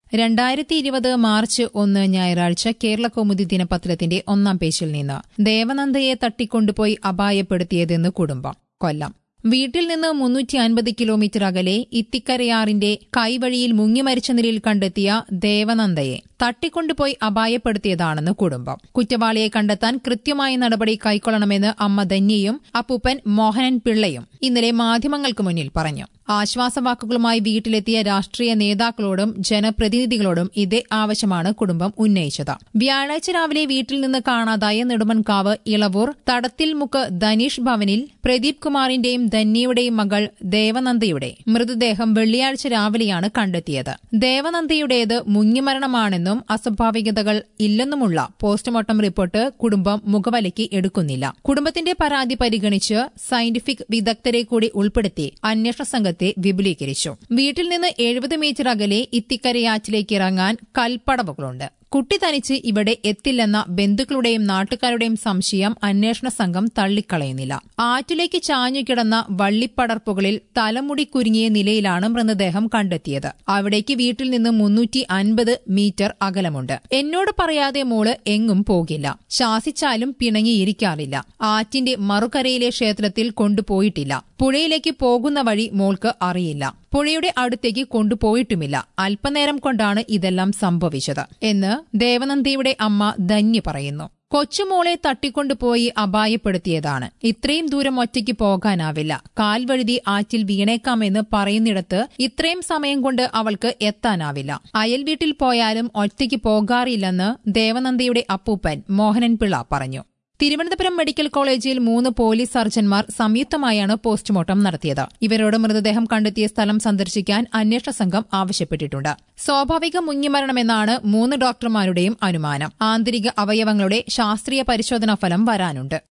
രണ്ടായിരത്തി ഇരുപത് മാർച്ച് ഒന്ന് ഞായറാഴ്ച കേരള കൗമുദി ദിനപത്രത്തിന്റെ ഒന്നാം പേജിൽ നിന്ന് ദേവനന്ദയെ തട്ടിക്കൊണ്ടുപോയി അപായപ്പെടുത്തിയതെന്ന് കുടുംബം കൊല്ലം വീട്ടിൽ നിന്ന് മുന്നൂറ്റി അൻപത് കിലോമീറ്റർ അകലെ ഇത്തിക്കരയാറിന്റെ കൈവഴിയിൽ മുങ്ങിമരിച്ച നിലയിൽ കണ്ടെത്തിയ ദേവനന്ദയെ തട്ടിക്കൊണ്ടുപോയി അപായപ്പെടുത്തിയതാണെന്ന് കുടുംബം കുറ്റവാളിയെ കണ്ടെത്താൻ കൃത്യമായ നടപടി കൈക്കൊള്ളണമെന്ന് അമ്മ ധന്യയും അപ്പൂപ്പൻ മോഹനൻ പിള്ളയും ഇന്നലെ മാധ്യമങ്ങൾക്ക് മുന്നിൽ പറഞ്ഞു ആശ്വാസവാക്കുകളുമായി വീട്ടിലെത്തിയ രാഷ്ട്രീയ നേതാക്കളോടും ജനപ്രതിനിധികളോടും ഇതേ ആവശ്യമാണ് കുടുംബം ഉന്നയിച്ചത് വ്യാഴാഴ്ച രാവിലെ വീട്ടിൽ നിന്ന് കാണാതായ നെടുമൺകാവ് ഇളവൂർ തടത്തിൽമുക്ക് ധനീഷ് ഭവനിൽ പ്രദീപ് കുമാറിന്റെയും ധന്യയുടെയും മകൾ ദേവനന്ദയുടെ മൃതദേഹം വെള്ളിയാഴ്ച രാവിലെയാണ് കണ്ടെത്തിയത് ദേവനന്ദയുടേത് മുങ്ങിമരണമാണെന്നും അസ്വാഭാവികതകൾ ഇല്ലെന്നുമുള്ള പോസ്റ്റ്മോർട്ടം റിപ്പോർട്ട് കുടുംബം മുഖവലയ്ക്ക് എടുക്കുന്നില്ല കുടുംബത്തിന്റെ പരാതി പരിഗണിച്ച് സയന്റിഫിക് വിദഗ്ധരെ കൂടി ഉൾപ്പെടുത്തി അന്വേഷണ സംഘത്തെ വിപുലീകരിച്ചു വീട്ടിൽ നിന്ന് എഴുപത് മീറ്റർ അകലെ ഇത്തിക്കരയാറ്റിലേക്ക് ഇറങ്ങാൻ കൽപ്പടവുകളുണ്ട് കുട്ടി തനിച്ച് ഇവിടെ എത്തില്ലെന്ന ബന്ധുക്കളുടെയും നാട്ടുകാരുടെയും സംശയം അന്വേഷണ സംഘം തള്ളിക്കളയുന്നില്ല ആറ്റിലേക്ക് ചാഞ്ഞുകിടന്ന വള്ളിപ്പടർപ്പുകളിൽ തലമുടി കുരുങ്ങിയ നിലയിലാണ് മൃതദേഹം കണ്ടെത്തിയത് അവിടേക്ക് വീട്ടിൽ നിന്ന് മുന്നൂറ്റി അൻപത് മീറ്റർ അകലമുണ്ട് എന്നോട് പറയാതെ മോള് എങ്ങും പോകില്ല ശാസിച്ചാലും പിണങ്ങിയിരിക്കാറില്ല ആറ്റിന്റെ മറുകരയിലെ ക്ഷേത്രത്തിൽ കൊണ്ടുപോയിട്ടില്ല പുഴയിലേക്ക് പോകുന്ന വഴി മോൾക്ക് അറിയില്ല പുഴയുടെ അടുത്തേക്ക് കൊണ്ടുപോയിട്ടുമില്ല അല്പനേരം കൊണ്ടാണ് ഇതെല്ലാം സംഭവിച്ചത് എന്ന് ദേവനന്ദിയുടെ അമ്മ ധന്യ പറയുന്നു കൊച്ചുമോളെ തട്ടിക്കൊണ്ടുപോയി അപായപ്പെടുത്തിയതാണ് ഇത്രയും ദൂരം ഒറ്റയ്ക്ക് പോകാനാവില്ല കാൽവഴുതി ആറ്റിൽ വീണേക്കാമെന്ന് പറയുന്നിടത്ത് ഇത്രയും സമയം കൊണ്ട് അവൾക്ക് എത്താനാവില്ല അയൽ വീട്ടിൽ പോയാലും ഒറ്റയ്ക്ക് പോകാറില്ലെന്ന് ദേവനന്ദയുടെ അപ്പൂപ്പൻ മോഹനൻ പിള്ള പറഞ്ഞു തിരുവനന്തപുരം മെഡിക്കൽ കോളേജിൽ മൂന്ന് പോലീസ് സർജൻമാർ സംയുക്തമായാണ് പോസ്റ്റ്മോർട്ടം നടത്തിയത് ഇവരോട് മൃതദേഹം കണ്ടെത്തിയ സ്ഥലം സന്ദർശിക്കാൻ അന്വേഷണ സംഘം ആവശ്യപ്പെട്ടിട്ടുണ്ട് സ്വാഭാവിക മുങ്ങിമരണമെന്നാണ് മൂന്ന് ഡോക്ടർമാരുടെയും അനുമാനം ആന്തരിക അവയവങ്ങളുടെ ശാസ്ത്രീയ പരിശോധനാ ഫലം വരാനുണ്ട്